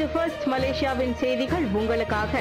இது ஃபர்ஸ்ட் மலேசியாவின் செய்திகள் உங்களுக்காக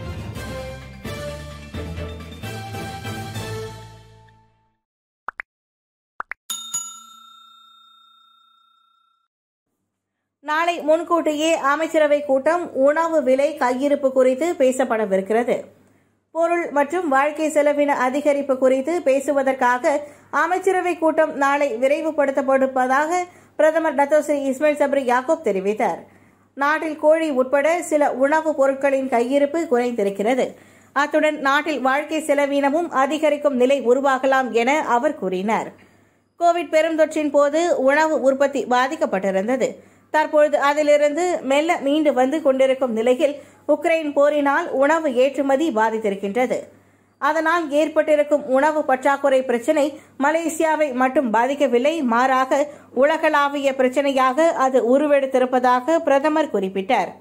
நாளை முன்கூட்டியே அமைச்சரவை கூட்டம் உணவு விலை கையிருப்பு குறித்து பேசப்படவிருக்கிறது பொருள் மற்றும் வாழ்க்கை செலவின அதிகரிப்பு குறித்து பேசுவதற்காக அமைச்சரவை கூட்டம் நாளை விரைவுபடுத்தப்படுவதாக பிரதமர் டத்தோஸ்ரீ இஸ்மாயில் சப்ரி யாக்கூப் தெரிவித்தார் நாட்டில் கோழி உட்பட சில உணவுப் பொருட்களின் கையிருப்பு குறைந்திருக்கிறது அத்துடன் நாட்டில் வாழ்க்கை செலவினமும் அதிகரிக்கும் நிலை உருவாகலாம் என அவர் கூறினார் கோவிட் பெருந்தொற்றின் போது உணவு உற்பத்தி பாதிக்கப்பட்டிருந்தது தற்பொழுது அதிலிருந்து மெல்ல மீண்டு வந்து கொண்டிருக்கும் நிலையில் உக்ரைன் போரினால் உணவு ஏற்றுமதி பாதித்திருக்கின்றது அதனால் ஏற்பட்டிருக்கும் உணவு பற்றாக்குறை பிரச்சினை மலேசியாவை மட்டும் பாதிக்கவில்லை மாறாக உலகளாவிய பிரச்சினையாக அது உருவெடுத்திருப்பதாக பிரதமர் குறிப்பிட்டார்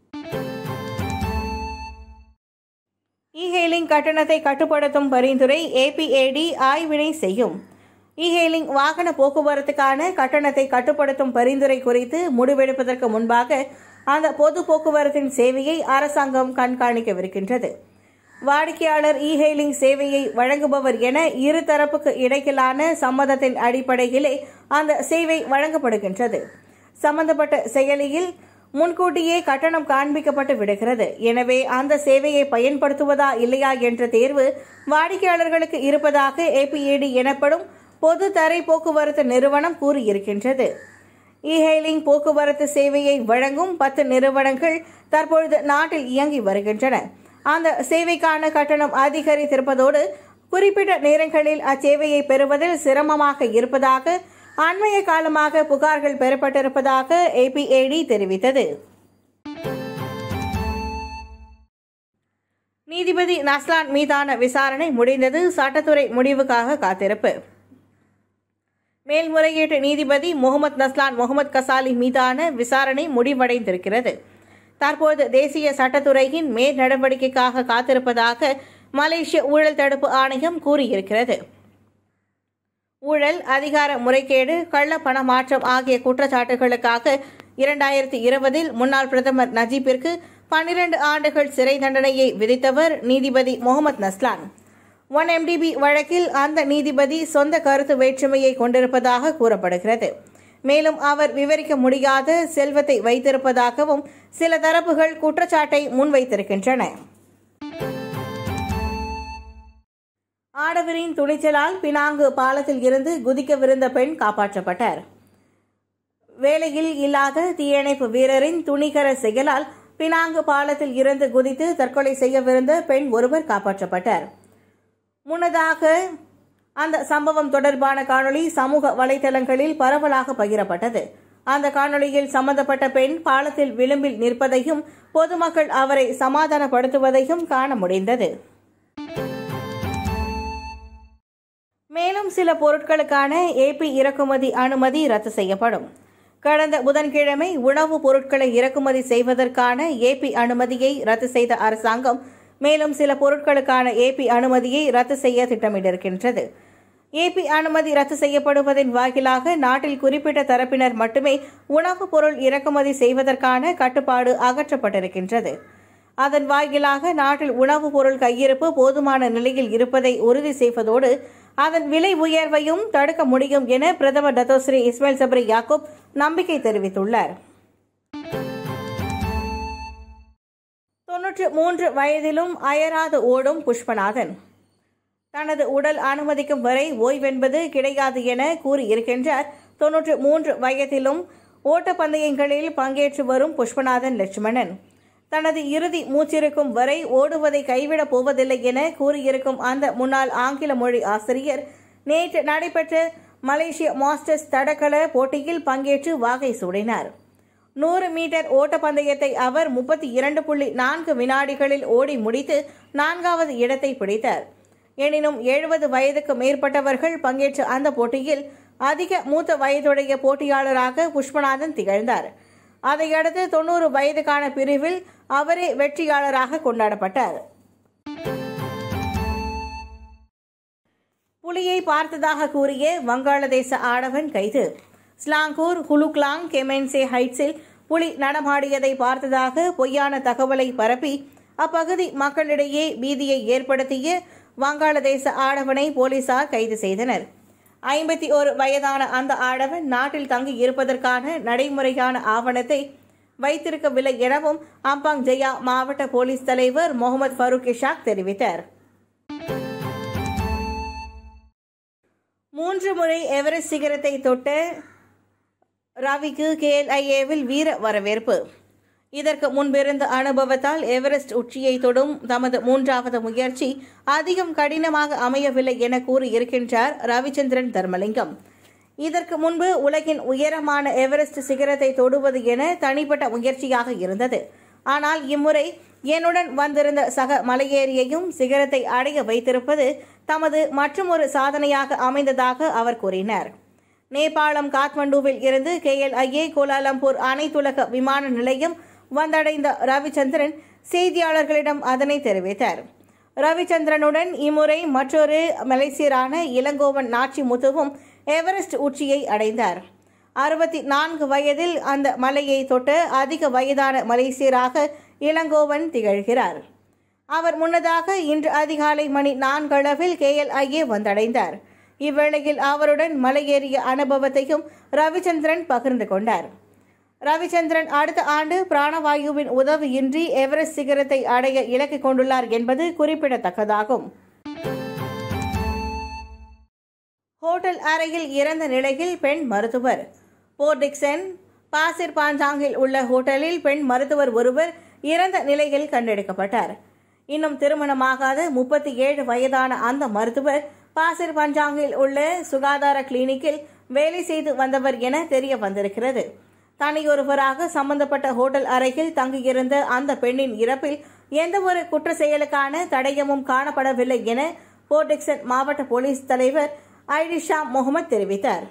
இ-ஹெயிலிங் கட்டணத்தை கட்டுப்படுத்தும் பரிந்துரை ஏபிஏடி ஆய்வினை செய்யும் இ-ஹெயிலிங் வாகன போக்குவரத்துக்கான கட்டணத்தை கட்டுப்படுத்தும் பரிந்துரை குறித்து முடிவெடுப்பதற்கு முன்பாக அந்த பொது போக்குவரத்தின் சேவையை அரசாங்கம் கண்காணிக்கவிருக்கின்றது வாடிக்கையாளர் இ-ஹெயிலிங் சேவையை வழங்குபவர் என இருதரப்புக்கு இடையிலான சம்மதத்தின் அடிப்படையிலே அந்த சேவை வழங்கப்படுகின்றது சம்பந்தப்பட்ட செயலியில் முன்கூட்டியே கட்டணம் காண்பிக்கப்பட்டு விடுகிறது எனவே அந்த சேவையை பயன்படுத்துவதா இல்லையா என்ற தேர்வு வாடிக்கையாளர்களுக்கு இருப்பதாக ஏபிஏடி எனப்படும் பொது தரை போக்குவரத்து நிறுவனம் கூறியிருக்கின்றது இ-ஹெயிலிங் போக்குவரத்து சேவையை வழங்கும் பத்து நிறுவனங்கள் தற்பொழுது நாட்டில் இயங்கி வருகின்றன அந்த சேவைக்கான கட்டணம் அதிகரித்திருப்பதோடு குறிப்பிட்ட நேரங்களில் அச்சேவையை பெறுவதில் சிரமமாக இருப்பதாக அண்மைய காலமாக புகார்கள் பெறப்பட்டிருப்பதாக ஏபிஏடி தெரிவித்தது நீதிபதி நஸ்லான் மீதான விசாரணை முடிந்தது சட்டத்துறை முடிவுக்காக காத்திருப்பு மேல்முறையீட்டு நீதிபதி முகமது நஸ்லான் முகமது கசாலி மீதான விசாரணை முடிவடைந்திருக்கிறது தற்போது தேசிய சட்டத்துறையின் மேல் நடவடிக்கைக்காக காத்திருப்பதாக மலேசிய ஊழல் தடுப்பு ஆணையம் கூறியிருக்கிறது ஊழல் அதிகார முறைகேடு கள்ள பண மாற்றம் ஆகிய குற்றச்சாட்டுகளுக்காக இரண்டாயிரத்தி இருபதில் முன்னாள் பிரதமர் நஜீப்பிற்கு பன்னிரண்டு ஆண்டுகள் சிறை தண்டனையை விதித்தவர் நீதிபதி முகமது நஸ்லான் ஒன் எம்டிபி வழக்கில் அந்த நீதிபதி சொந்த கருத்து வேற்றுமையை கொண்டிருப்பதாக கூறப்படுகிறது மேலும் அவர் விவரிக்க முடியாத செல்வத்தை வைத்திருப்பதாகவும் சில தரப்புகள் குற்றச்சாட்டை முன்வைத்திருக்கின்றன ஆடவரின் துணிச்சலால் பினாங்கு பாலத்தில் இருந்து குதிக்கவிருந்த பெண் காப்பாற்றப்பட்டார் வேலையில் இல்லாத தீயணைப்பு வீரரின் துணிகர செயலால் பினாங்கு பாலத்தில் இருந்து குதித்து தற்கொலை செய்யவிருந்த பெண் ஒருவர் காப்பாற்றப்பட்டார் முன்னதாக அந்த சம்பவம் தொடர்பான காணொளி சமூக வலைதளங்களில் பரவலாக பகிரப்பட்டது அந்த காணொளியில் சம்பந்தப்பட்ட பெண் பாலத்தில் விளிம்பில் நிற்பதையும் பொதுமக்கள் அவரை சமாதானப்படுத்துவதையும் காண முடிந்தது மேலும் சில பொருட்களுக்கான ஏபி இறக்குமதி அனுமதி ரத்து செய்யப்படும் கடந்த புதன்கிழமை உணவுப் பொருட்களை இறக்குமதி செய்வதற்கான ஏபி அனுமதியை ரத்து செய்த அரசாங்கம் மேலும் சில பொருட்களுக்கான ஏபி அனுமதியை ரத்து செய்ய திட்டமிட்டிருக்கின்றது ஏபி அனுமதி ரத்து செய்யப்படுவதன் வாயிலாக நாட்டில் குறிப்பிட்ட தரப்பினர் மட்டுமே உணவுப் பொருள் இறக்குமதி செய்வதற்கான கட்டுப்பாடு அகற்றப்பட்டிருக்கின்றது அதன் வாயிலாக நாட்டில் உணவுப் பொருள் கையிருப்பு போதுமான நிலையில் இருப்பதை உறுதி செய்வதோடு அதன் விலை உயர்வையும் தடுக்க முடியும் என பிரதமர் டத்தோஸ்ரீ இஸ்மாயில் சப்ரி யாக்கூப் நம்பிக்கை தெரிவித்துள்ளார் தொன்னூற்று மூன்று வயதிலும் அயராது ஓடும் புஷ்பநாதன் தனது உடல் அனுமதிக்கும் வரை ஓய்வென்பது கிடையாது என கூறியிருக்கின்றார் தொன்னூற்று மூன்று வயதிலும் ஓட்டப்பந்தயங்களில் பங்கேற்று வரும் புஷ்பநாதன் லட்சுமணன் தனது இறுதி மூச்சிருக்கும் வரை ஓடுவதை கைவிடப் போவதில்லை என கூறியிருக்கும் அந்த முன்னாள் ஆங்கில மொழி ஆசிரியர் நேற்று நடைபெற்ற மலேசிய மாஸ்டர்ஸ் தடகள போட்டியில் பங்கேற்று வாகை சூடினார் நூறு மீட்டர் ஓட்டப்பந்தயத்தை அவர் முப்பத்தி இரண்டு புள்ளி நான்கு வினாடிகளில் ஓடி முடித்து நான்காவது இடத்தை பிடித்தார் எனினும் எழுபது வயதுக்கு மேற்பட்டவர்கள் பங்கேற்ற அந்த போட்டியில் அதிக மூத்த வயதுடைய போட்டியாளராக புஷ்பநாதன் திகழ்ந்தார் அதையடுத்து தொண்ணூறு வயதுக்கான பிரிவில் அவரே வெற்றியாளராக கொண்டாடப்பட்டார் புலியை பார்த்ததாக கூறிய வங்காளதேச ஆடவன் கைது ஸ்லாங்கூர் ஹுலுக்லாங் கெமென்சே ஹைட்ஸில் புலி நடமாடியதை பார்த்ததாக பொய்யான தகவலை பரப்பி அப்பகுதி மக்களிடையே பீதியை ஏற்படுத்திய வங்காளதேச ஆடவனை போலீசார் கைது செய்தனர் ஐம்பத்தி ஒரு வயதான அந்த ஆடவன் நாட்டில் தங்கி இருப்பதற்கான நடைமுறையான ஆவணத்தை வைத்திருக்கவில்லை எனவும் அம்பாங் ஜெயா மாவட்ட போலீஸ் தலைவர் முகமது ஃபரூக் இஷாக் தெரிவித்தார் மூன்று முறை எவரெஸ்ட் சிகரத்தை தொட்ட ரவிக்கு கேஎல்ஐஏவில் வீர வரவேற்பு இதற்கு முன்பிருந்த அனுபவத்தால் எவரெஸ்ட் உச்சியை தொடும் தமது மூன்றாவது முயற்சி அதிகம் கடினமாக அமையவில்லை என கூறியிருக்கின்றார் ரவிச்சந்திரன் தர்மலிங்கம் இதற்கு முன்பு உலகின் உயரமான எவரெஸ்ட் சிகரத்தை தொடுவது என தனிப்பட்ட முயற்சியாக இருந்தது ஆனால் இம்முறை என்னுடன் வந்திருந்த சக மலையேறியையும் சிகரத்தை அடைய வைத்திருப்பது தமது மற்றுமொரு சாதனையாக அமைந்ததாக அவர் கூறினார் நேபாளம் காத்மண்டுவில் இருந்து கேஎல்ஐஏ கோலாலம்பூர் அனைத்துலக விமான நிலையம் வந்தடைந்த ரவிச்சந்திரன் செய்தியாளர்களிடம் அதனை தெரிவித்தார் ரவிச்சந்திரனுடன் இம்முறை மற்றொரு மலேசியரான இளங்கோவன் நாச்சி முத்துவும் எவரெஸ்ட் உச்சியை அடைந்தார் அறுபத்தி நான்கு வயதில் அந்த மலையை தொட்ட அதிக வயதான மலேசியராக இளங்கோவன் திகழ்கிறார் அவர் முன்னதாக இன்று அதிகாலை மணி நான்களவில் கேஎல்ஐஏ வந்தடைந்தார் இவ்வேளையில் அவருடன் மலையேறிய அனுபவத்தையும் ரவிச்சந்திரன் பகிர்ந்து கொண்டார் ரவிச்சந்திரன் அடுத்த ஆண்டு பிராணவாயுவின் உதவியின்றி எவரெஸ்ட் சிகரத்தை அடைய இலக்கு கொண்டுள்ளார் என்பது குறிப்பிடத்தக்கதாகும் ஹோட்டல் அறையில் இறந்த நிலையில் பெண் மருத்துவர் போர்டிக்சன் பாசிர் பாஞ்சாங்கில் உள்ள ஹோட்டலில் பெண் மருத்துவர் ஒருவர் இறந்த நிலையில் கண்டெடுக்கப்பட்டார் இன்னும் திருமணமாகாத முப்பத்தி ஏழு வயதான அந்த மருத்துவர் பாசிர் பஞ்சாங்கில் உள்ள சுகாதார கிளினிக்கில் வேலை செய்து வந்தவர் என தெரிய வந்திருக்கிறது தனியொருவராக சம்பந்தப்பட்ட ஹோட்டல் அறையில் தங்கியிருந்த அந்த பெண்ணின் இறப்பில் எந்தவொரு குற்ற செயலுக்கான தடயமும் காணப்படவில்லை என போர்டிக்சன் மாவட்ட போலீஸ் தலைவர் ஐடிஷா முகமது தெரிவித்தார்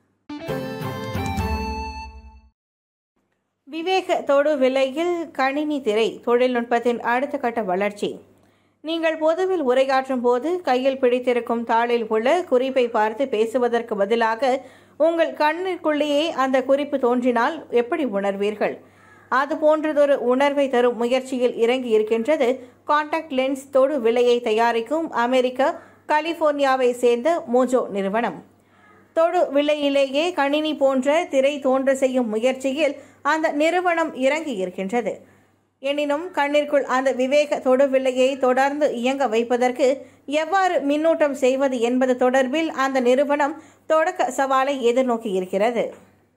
விவேக தொடு விலையில் கணினி திரை தொழில்நுட்பத்தின் அடுத்த கட்ட வளர்ச்சி நீங்கள் பொதுவில் உரையாற்றும் போது கையில் பிடித்திருக்கும் தாளில் உள்ள குறிப்பை பார்த்து பேசுவதற்கு பதிலாக உங்கள் கண்ணிற்குள்ளேயே அந்த குறிப்பு தோன்றினால் எப்படி உணர்வீர்கள் அது போன்றதொரு உணர்வை தரும் முயற்சியில் இறங்கி இருக்கின்றது காண்டாக்ட் லென்ஸ் தொடு விலையை தயாரிக்கும் அமெரிக்க கலிபோர்னியாவை சேர்ந்த மோஜோ நிறுவனம் தொடு விலையிலேயே கணினி போன்ற திரை தோன்ற செய்யும் முயற்சியில் அந்த நிறுவனம் இறங்கி இருக்கின்றது எனினும் கண்ணிற்குள் அந்த விவேக தொடு விலையை தொடர்ந்து இயங்க வைப்பதற்கு எவ்வாறு மின்னூட்டம் செய்வது என்பது தொடர்பில் அந்த நிறுவனம் தொடக்க சவாலை எதிர்நோக்கி இருக்கிறது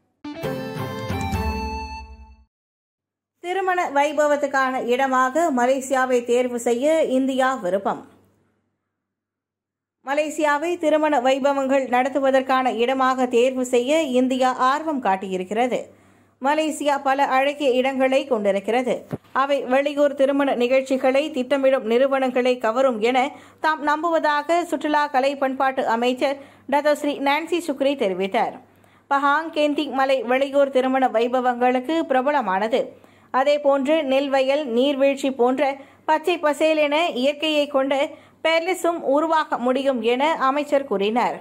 திருமண வைபவத்துக்கான இடமாக மலேசியாவை தேர்வு செய்ய இந்தியா விருப்பம் மலேசியாவை திருமண வைபவங்கள் நடத்துவதற்கான இடமாக தேர்வு செய்ய இந்தியா ஆர்வம் காட்டியிருக்கிறது மலேசியா பல அழகிய இடங்களை கொண்டிருக்கிறது அவை வெளியூர் திருமண நிகழ்ச்சிகளை திட்டமிடும் நிறுவனங்களை கவரும் என தாம் நம்புவதாக சுற்றுலா கலை பண்பாட்டு அமைச்சர் டத்தோஸ்ரீ நான்சி சுக்ரி தெரிவித்தார் பஹாங் கேந்திங் மலை வெளியூர் திருமண வைபவங்களுக்கு பிரபலமானது அதேபோன்று நெல்வயல் நீர்வீழ்ச்சி போன்ற பச்சை பசேல் என இயற்கையை கொண்ட பெர்லிஸும் உருவாக்க முடியும் என அமைச்சர் கூறினார்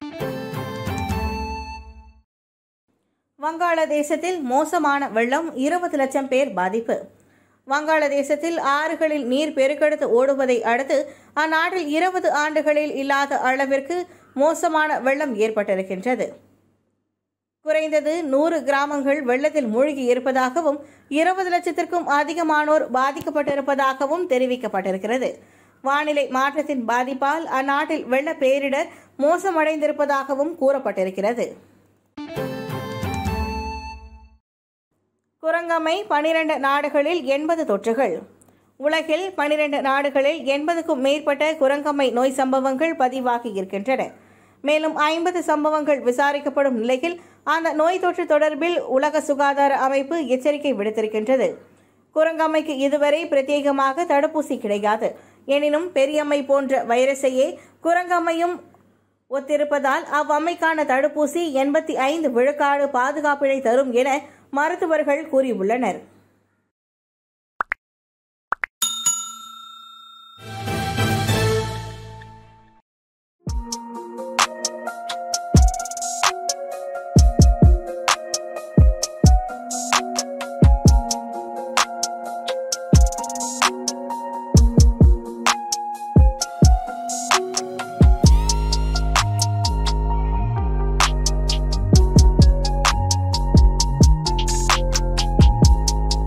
வங்காளதேசத்தில் மோசமான வெள்ளம் இருபது லட்சம் பேர் பாதிப்பு வங்காளதேசத்தில் ஆறுகளில் நீர் பெருக்கெடுத்து ஓடுவதை அடுத்து அந்நாட்டில் இருபது ஆண்டுகளில் இல்லாத அளவிற்கு மோசமான வெள்ளம் ஏற்பட்டிருக்கின்றது குறைந்தது நூறு கிராமங்கள் வெள்ளத்தில் மூழ்கி இருப்பதாகவும் இருபது லட்சத்திற்கும் அதிகமானோர் பாதிக்கப்பட்டிருப்பதாகவும் தெரிவிக்கப்பட்டிருக்கிறது வானிலை மாற்றத்தின் பாதிப்பால் அந்நாட்டில் வெள்ள பேரிடர் மோசமடைந்திருப்பதாகவும் கூறப்பட்டிருக்கிறது குரங்கம்மை பனிரெண்டு நாடுகளில் எண்பது தொற்றுகள் உலகில் பனிரெண்டு நாடுகளில் எண்பதுக்கும் மேற்பட்ட குரங்கம்மை நோய் சம்பவங்கள் பதிவாகி இருக்கின்றன மேலும் ஐம்பது சம்பவங்கள் விசாரிக்கப்படும் நிலையில் அந்த நோய் தொற்று தொடர்பில் உலக சுகாதார அமைப்பு எச்சரிக்கை விடுத்திருக்கின்றது குரங்கம்மைக்கு இதுவரை பிரத்யேகமாக தடுப்பூசி கிடையாது எனினும் பெரியம்மை போன்ற வைரஸையே குரங்கம்மையும் ஒத்திருப்பதால் அவ்வம்மைக்கான தடுப்பூசி எண்பத்தி ஐந்து விழுக்காடு பாதுகாப்பினை தரும் என மருத்துவர்கள் கூறியுள்ளனர்